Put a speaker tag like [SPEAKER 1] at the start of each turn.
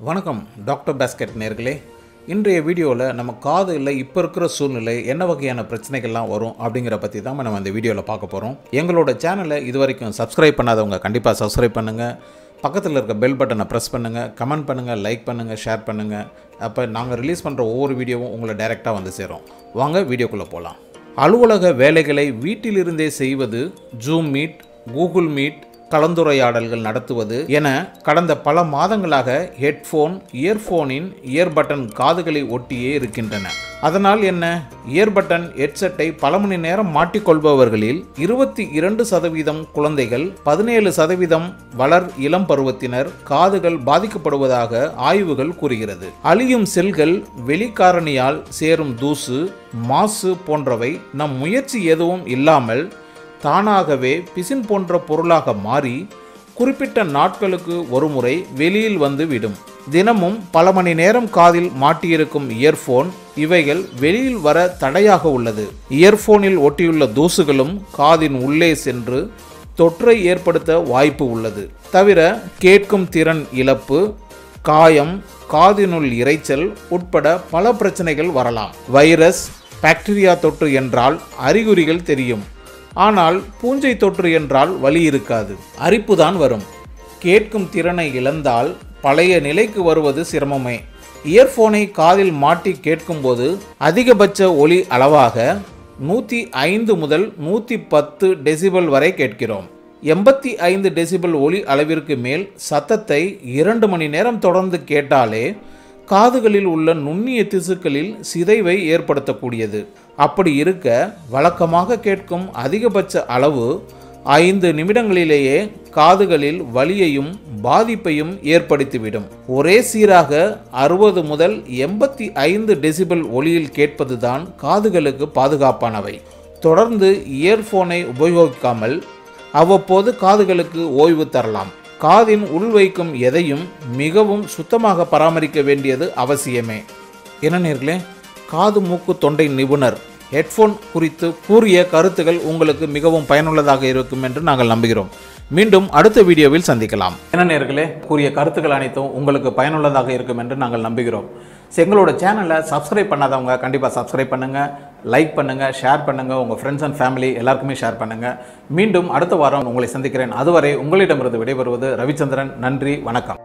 [SPEAKER 1] வணக்கம் doctor basket நேர்களே இன்றைய வீடியோவில் நம்ம காதில் இப்போ இருக்கிற சூழ்நிலை என்ன வகையான பிரச்சனைகள்லாம் வரும் அப்படிங்கிற பற்றி தான் நம்ம இந்த வீடியோவில் பார்க்க போகிறோம் எங்களோட சேனலை இது வரைக்கும் சப்ஸ்கிரைப் பண்ணாதவங்க கண்டிப்பாக சப்ஸ்கிரைப் பண்ணுங்கள் பக்கத்தில் இருக்க பெல் பட்டனை ப்ரெஸ் பண்ணுங்கள் கமெண்ட் பண்ணுங்கள் லைக் பண்ணுங்கள் ஷேர் பண்ணுங்கள் அப்போ நாங்கள் ரிலீஸ் பண்ணுற ஒவ்வொரு வீடியோவும் உங்களை டைரெக்டாக வந்து சேரும் வாங்க வீடியோக்குள்ளே போகலாம் அலுவலக வேலைகளை வீட்டிலிருந்தே செய்வது ஜூம் மீட் கூகுள் மீட் கலந்துரையாடல்கள் நடத்துவது என கடந்த பல மாதங்களாக ஹெட்ஃபோன் இயர்ஃபோனின் இயர் பட்டன் காதுகளை ஒட்டியே இருக்கின்றன அதனால் என்ன இயர் பட்டன் ஹெட்செட்டை பல மணி நேரம் மாட்டிக்கொள்பவர்களில் இருபத்தி இரண்டு சதவீதம் குழந்தைகள் பதினேழு சதவீதம் வளர் இளம் பருவத்தினர் காதுகள் பாதிக்கப்படுவதாக ஆய்வுகள் கூறுகிறது அழியும் செல்கள் வெளிக்காரணியால் சேரும் தூசு மாசு போன்றவை நம் முயற்சி எதுவும் இல்லாமல் தானாகவே பிசின் போன்ற பொருளாக மாறி குறிப்பிட்ட நாட்களுக்கு ஒருமுறை வெளியில் வந்து விடும் தினமும் பல மணி நேரம் காதில் மாட்டியிருக்கும் இயர்ஃபோன் இவைகள் வெளியில் வர தடையாக உள்ளது இயர்ஃபோனில் ஒட்டியுள்ள தூசுகளும் காதின் உள்ளே சென்று தொற்றை ஏற்படுத்த வாய்ப்பு உள்ளது தவிர கேட்கும் திறன் இழப்பு காயம் காதினுள் இரைச்சல் உட்பட பல பிரச்சனைகள் வரலாம் வைரஸ் பாக்டீரியா தொற்று என்றால் அறிகுறிகள் தெரியும் ஆனால் பூஞ்சை தொற்று என்றால் வலி இருக்காது அரிப்புதான் வரும் கேட்கும் திறனை இழந்தால் பழைய நிலைக்கு வருவது சிரமமே இயர்ஃபோனை காதில் மாட்டி கேட்கும்போது அதிகபட்ச ஒலி அளவாக நூற்றி ஐந்து முதல் நூற்றி பத்து டெசிபல் வரை கேட்கிறோம் எண்பத்தி ஐந்து டெசிபல் ஒலி அளவிற்கு மேல் சத்தத்தை இரண்டு மணி நேரம் தொடர்ந்து கேட்டாலே காதுகளில் உள்ள நுண்ணிய திசுக்களில் சிதைவை ஏற்படுத்தக்கூடியது அப்படி இருக்க வழக்கமாக கேட்கும் அதிகபட்ச அளவு ஐந்து நிமிடங்களிலேயே காதுகளில் வலியையும் பாதிப்பையும் ஏற்படுத்திவிடும் ஒரே சீராக அறுபது முதல் எண்பத்தி ஐந்து டெசிபல் ஒலியில் கேட்பதுதான் காதுகளுக்கு பாதுகாப்பானவை தொடர்ந்து இயர்ஃபோனை உபயோகிக்காமல் அவ்வப்போது காதுகளுக்கு ஓய்வு தரலாம் காதின் உள்வைக்கும் எதையும் மிகவும் சுத்தமாக பராமரிக்க வேண்டியது அவசியமே என்ன நேர்களே காது மூக்கு தொண்டை நிபுணர் ஹெட்ஃபோன் குறித்து கூறிய கருத்துகள் உங்களுக்கு மிகவும் பயனுள்ளதாக இருக்கும் என்று நாங்கள் நம்புகிறோம் மீண்டும் அடுத்த வீடியோவில் சந்திக்கலாம் என்ன நேர்களே கூறிய கருத்துக்கள் அனைத்தும் உங்களுக்கு பயனுள்ளதாக இருக்கும் என்று நாங்கள் நம்புகிறோம் So, எங்களோட சேனலை சப்ஸ்கிரைப் பண்ணாதவங்க கண்டிப்பாக சப்ஸ்கிரைப் பண்ணுங்கள் லைக் பண்ணுங்கள் ஷேர் பண்ணுங்கள் உங்கள் ஃப்ரெண்ட்ஸ் அண்ட் ஃபேமிலி எல்லாருக்குமே ஷேர் பண்ணுங்கள் மீண்டும் அடுத்த வாரம் உங்களை சந்திக்கிறேன் அதுவரை உங்களிடமிருந்து விடைபெறுவது ரவிச்சந்திரன் நன்றி வணக்கம்